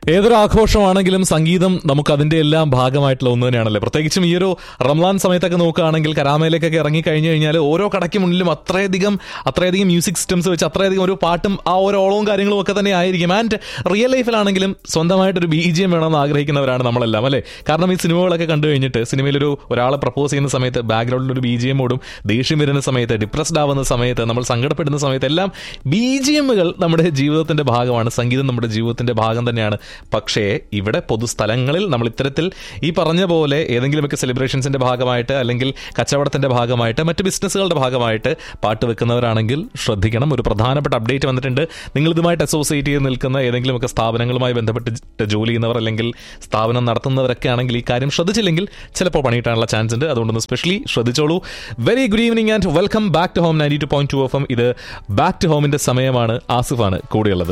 ഏതൊരു ആഘോഷമാണെങ്കിലും സംഗീതം നമുക്ക് അതിന്റെ എല്ലാം ഭാഗമായിട്ടുള്ള ഒന്ന് തന്നെയാണല്ലേ പ്രത്യേകിച്ചും ഈ ഒരു റംലാൻ സമയത്തൊക്കെ നോക്കുകയാണെങ്കിൽ കരാമയിലേക്കൊക്കെ ഇറങ്ങി കഴിഞ്ഞു കഴിഞ്ഞാൽ ഓരോ കടയ്ക്ക് മുന്നിലും അത്രയധികം അത്രയധികം മ്യൂസിക് സിസ്റ്റംസ് വെച്ച് അത്രയധികം ഒരു പാട്ടും ആ ഓരോ ഓളവും കാര്യങ്ങളും ഒക്കെ തന്നെ ആയിരിക്കും ആൻഡ് റിയൽ ലൈഫിലാണെങ്കിലും സ്വന്തമായിട്ടൊരു ബി ജി എം വേണമെന്ന് ആഗ്രഹിക്കുന്നവരാണ് നമ്മളെല്ലാം അല്ലേ കാരണം ഈ സിനിമകളൊക്കെ കണ്ടു കഴിഞ്ഞിട്ട് സിനിമയിലൊരു ഒരാളെ പ്രപ്പോസ് ചെയ്യുന്ന സമയത്ത് ബാക്ക്ഗ്രൗണ്ടിൽ ഒരു ബി ജി എം ഓടും ദേഷ്യം വരുന്ന സമയത്ത് ഡിപ്രസ്ഡ് ആവുന്ന സമയത്ത് നമ്മൾ സങ്കടപ്പെടുന്ന സമയത്ത് എല്ലാം ബി ജി എമ്മുകൾ നമ്മുടെ ജീവിതത്തിന്റെ ഭാഗമാണ് സംഗീതം നമ്മുടെ ജീവിതത്തിന്റെ ഭാഗം തന്നെയാണ് പക്ഷേ ഇവിടെ പൊതുസ്ഥലങ്ങളിൽ നമ്മൾ ഇത്തരത്തിൽ ഈ പറഞ്ഞ പോലെ ഏതെങ്കിലുമൊക്കെ സെലിബ്രേഷൻസിന്റെ ഭാഗമായിട്ട് അല്ലെങ്കിൽ കച്ചവടത്തിന്റെ ഭാഗമായിട്ട് മറ്റ് ബിസിനസ്സുകളുടെ ഭാഗമായിട്ട് പാട്ട് വെക്കുന്നവരാണെങ്കിൽ ശ്രദ്ധിക്കണം ഒരു പ്രധാനപ്പെട്ട അപ്ഡേറ്റ് വന്നിട്ടുണ്ട് നിങ്ങൾ ഇതുമായിട്ട് അസോസിയേറ്റ് ചെയ്ത് നിൽക്കുന്ന ഏതെങ്കിലുമൊക്കെ സ്ഥാപനങ്ങളുമായി ബന്ധപ്പെട്ട് ജോലി ചെയ്യുന്നവർ അല്ലെങ്കിൽ സ്ഥാപനം നടത്തുന്നവരൊക്കെ ആണെങ്കിൽ ഈ കാര്യം ശ്രദ്ധിച്ചില്ലെങ്കിൽ ചിലപ്പോൾ പണിയിട്ടാനുള്ള ചാൻസ് ഉണ്ട് അതുകൊണ്ടൊന്ന് സ്പെഷ്യലി ശ്രദ്ധിച്ചോളൂ very good evening and welcome back to home ninety two point two F M ഇത് ബാക്ക് ടു ഹോമിന്റെ സമയമാണ് ആസിഫാണ് കൂടെയുള്ളത്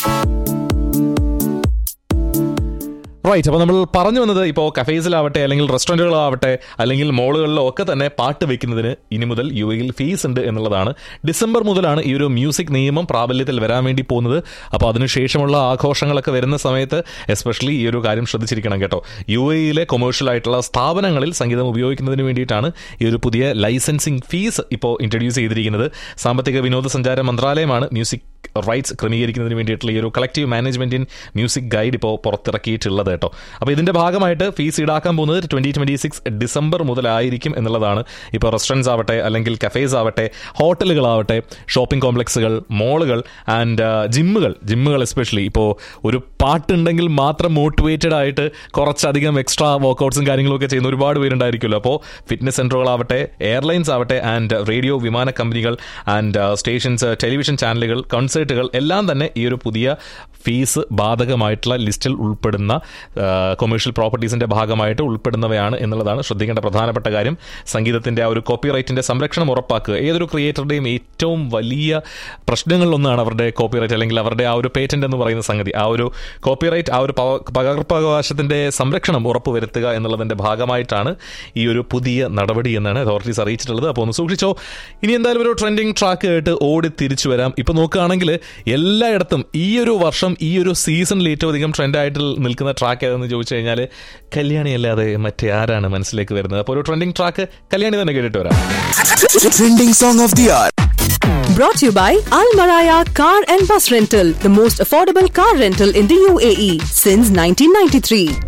റൈറ്റ് അപ്പോൾ നമ്മൾ പറഞ്ഞു വന്നത് ഇപ്പോൾ കഫേസിലാവട്ടെ അല്ലെങ്കിൽ റെസ്റ്റോറൻറ്റുകളാവട്ടെ അല്ലെങ്കിൽ മോളുകളിലോ ഒക്കെ തന്നെ പാട്ട് വെക്കുന്നതിന് ഇനി മുതൽ യു എയിൽ ഫീസ് ഉണ്ട് എന്നുള്ളതാണ് ഡിസംബർ മുതലാണ് ഈ ഒരു മ്യൂസിക് നിയമം പ്രാബല്യത്തിൽ വരാൻ വേണ്ടി പോകുന്നത് അപ്പോൾ അതിനുശേഷമുള്ള ആഘോഷങ്ങളൊക്കെ വരുന്ന സമയത്ത് എസ്പെഷ്യലി ഈ ഒരു കാര്യം ശ്രദ്ധിച്ചിരിക്കണം കേട്ടോ യു എയിലെ കൊമേഴ്ഷ്യൽ ആയിട്ടുള്ള സ്ഥാപനങ്ങളിൽ സംഗീതം ഉപയോഗിക്കുന്നതിന് വേണ്ടിയിട്ടാണ് ഈ ഒരു പുതിയ ലൈസൻസിങ് ഫീസ് ഇപ്പോൾ ഇൻട്രൊഡ്യൂസ് ചെയ്തിരിക്കുന്നത് സാമ്പത്തിക വിനോദസഞ്ചാര മന്ത്രാലയമാണ് മ്യൂസിക് റൈറ്റ്സ് ക്രമീകരിക്കുന്നതിന് വേണ്ടിയിട്ടുള്ള ഈ ഒരു collective management in music guide ഇപ്പോൾ പുറത്തിറക്കിയിട്ടുള്ളത് കേട്ടോ അപ്പോൾ ഇതിന്റെ ഭാഗമായിട്ട് ഫീസ് ഈടാക്കാൻ പോകുന്നത് ട്വന്റി ട്വന്റി സിക്സ് ഡിസംബർ മുതലായിരിക്കും എന്നുള്ളതാണ് ഇപ്പോൾ റെസ്റ്റോറൻറ്റ്സ് ആവട്ടെ അല്ലെങ്കിൽ കഫേസ് ആവട്ടെ ഹോട്ടലുകളാവട്ടെ ഷോപ്പിംഗ് കോംപ്ലക്സുകൾ മോളുകൾ ആൻഡ് ജിമ്മുകൾ ജിമ്മുകൾ എസ്പെഷ്യലി ഇപ്പോൾ ഒരു പാട്ടുണ്ടെങ്കിൽ മാത്രം മോട്ടിവേറ്റഡ് ആയിട്ട് കുറച്ചധികം എക്സ്ട്രാ വർക്കൗട്ട്സും കാര്യങ്ങളും ഒക്കെ ചെയ്യുന്ന ഒരുപാട് പേരുണ്ടായിരിക്കുമല്ലോ അപ്പോൾ ഫിറ്റ്നസ് സെന്ററുകളാവട്ടെ എയർലൈൻസ് ആവട്ടെ ആൻഡ് റേഡിയോ വിമാന കമ്പനികൾ ആൻഡ് സ്റ്റേഷൻസ് ടെലിവിഷൻ ചാനലുകൾ കൺസേർട്ടുകൾ എല്ലാം തന്നെ ഈ ഒരു പുതിയ ഫീസ് ബാധകമായിട്ടുള്ള ലിസ്റ്റിൽ ഉൾപ്പെടുന്ന കൊമേഴ്ഷ്യൽ പ്രോപ്പർട്ടീസിന്റെ ഭാഗമായിട്ട് ഉൾപ്പെടുന്നവയാണ് എന്നുള്ളതാണ് ശ്രദ്ധിക്കേണ്ട പ്രധാനപ്പെട്ട കാര്യം സംഗീതത്തിന്റെ ആ ഒരു കോപ്പിറൈറ്റിന്റെ സംരക്ഷണം ഉറപ്പാക്കുക ഏതൊരു ക്രിയേറ്ററുടെയും ഏറ്റവും വലിയ പ്രശ്നങ്ങളിലൊന്നാണ് അവരുടെ കോപ്പിറൈറ്റ് അല്ലെങ്കിൽ അവരുടെ ആ ഒരു പേറ്റന്റ് എന്ന് പറയുന്ന സംഗതി ആ ഒരു കോപ്പിറൈറ്റ് ആ ഒരു പവ- പകർപ്പവകാശത്തിന്റെ സംരക്ഷണം ഉറപ്പുവരുത്തുക എന്നുള്ളതിന്റെ ഭാഗമായിട്ടാണ് ഈ ഒരു പുതിയ നടപടി എന്നാണ് അതോറിറ്റീസ് അറിയിച്ചിട്ടുള്ളത് അപ്പോൾ ഒന്ന് സൂക്ഷിച്ചോ ഇനി എന്തായാലും ഒരു ട്രെൻഡിങ് ട്രാക്ക് കേട്ട് ഓടി തിരിച്ചു വരാം ഇപ്പൊ നോക്കുകയാണെങ്കിൽ എല്ലായിടത്തും ഈ ഒരു വർഷം ഈ ഒരു സീസണിൽ ഏറ്റവും അധികം ട്രെൻഡായിട്ട് നിൽക്കുന്ന ട്രാക്ക് ഏതെന്ന് ചോദിച്ചു കഴിഞ്ഞാൽ കല്യാണി അല്ലാതെ മറ്റേ ആരാണ് മനസ്സിലേക്ക് വരുന്നത് അപ്പോൾ ഒരു ട്രെൻഡിങ് ട്രാക്ക് കല്യാണി തന്നെ കേട്ടിട്ട് വരാം Trending song of the hour. Brought to you by Al Maraya Car and Bus Rental, the most affordable car rental in the UAE since 1993.